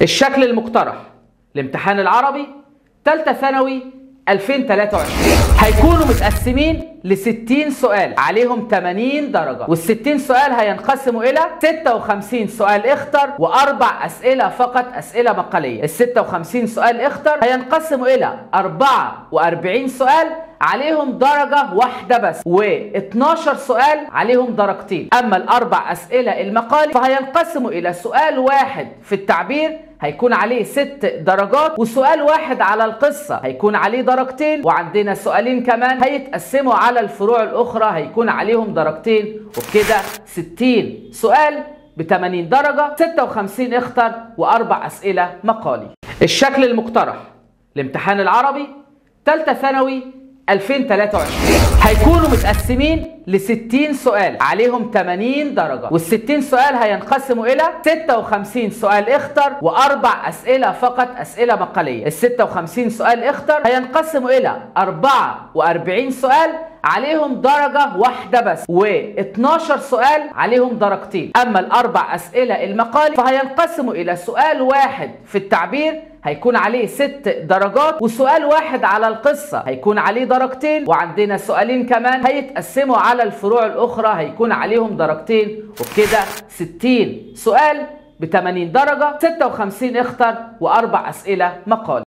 الشكل المقترح لامتحان العربي ثالثة ثانوي 2023 هيكونوا متقسمين ل 60 سؤال عليهم 80 درجة وال 60 سؤال هينقسموا إلى 56 سؤال اختر وأربع أسئلة فقط أسئلة مقالية ال 56 سؤال اختر هينقسموا إلى 44 سؤال عليهم درجة واحدة بس و12 سؤال عليهم درجتين أما الأربع أسئلة المقالي فهينقسموا إلى سؤال واحد في التعبير هيكون عليه ست درجات وسؤال واحد على القصة هيكون عليه درجتين وعندنا سؤالين كمان هيتقسموا على الفروع الأخرى هيكون عليهم درجتين وبكده 60 سؤال ب 80 درجة 56 اختر وأربع أسئلة مقالي الشكل المقترح لامتحان العربي ثالثة ثانوي 2023 هيكونوا متقسمين ل 60 سؤال عليهم 80 درجة وال 60 سؤال هينقسموا إلى 56 سؤال اختر وأربع أسئلة فقط أسئلة مقالية ال 56 سؤال اختر هينقسموا إلى 44 سؤال عليهم درجة واحدة بس و12 سؤال عليهم درجتين أما الأربع أسئلة المقالي فهينقسموا إلى سؤال واحد في التعبير هيكون عليه ست درجات وسؤال واحد على القصة هيكون عليه درجتين وعندنا سؤالين كمان هيتقسموا على الفروع الأخرى هيكون عليهم درجتين وبكده 60 سؤال ب 80 درجة 56 اختر وأربع أسئلة مقالي